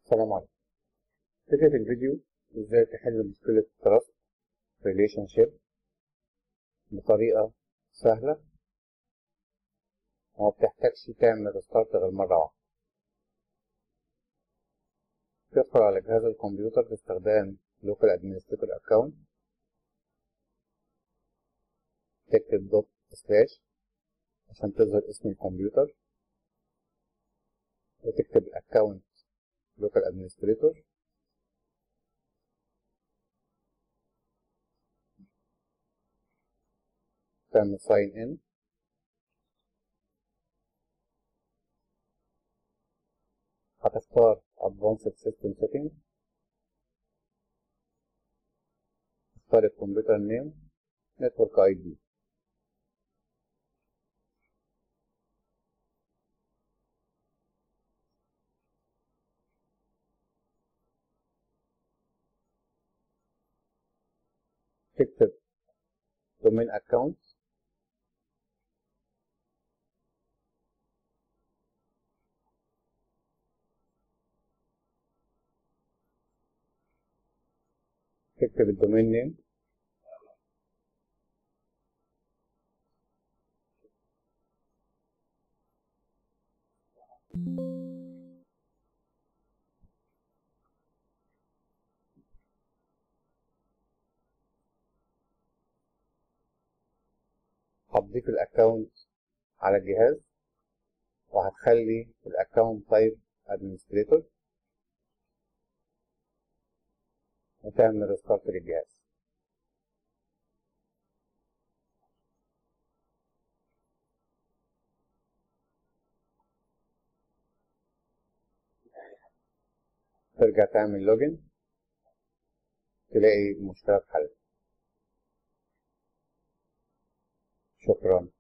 السلام عليكم فكرة الفيديو ازاي تحل مشكلة trust relationship بطريقة سهلة وما بتحتاجش تعمل ريستارت غير مرة واحدة تدخل على جهاز الكمبيوتر باستخدام local administrator account تكتب دوت سلاش عشان تظهر اسم الكمبيوتر وتكتب الاكونت local administrator تعمل sign in هتختار advanced system setting تختار الكمبيوتر نيم network ID تكتب domain account تكتب الدومين نيم هتضيف الاكونت على الجهاز وهتخلي الاكونت تايب ادمنستريتور وتعمل ريستارت للجهاز ترجع تعمل لوجن تلاقي المشكلة اتحلت شكرا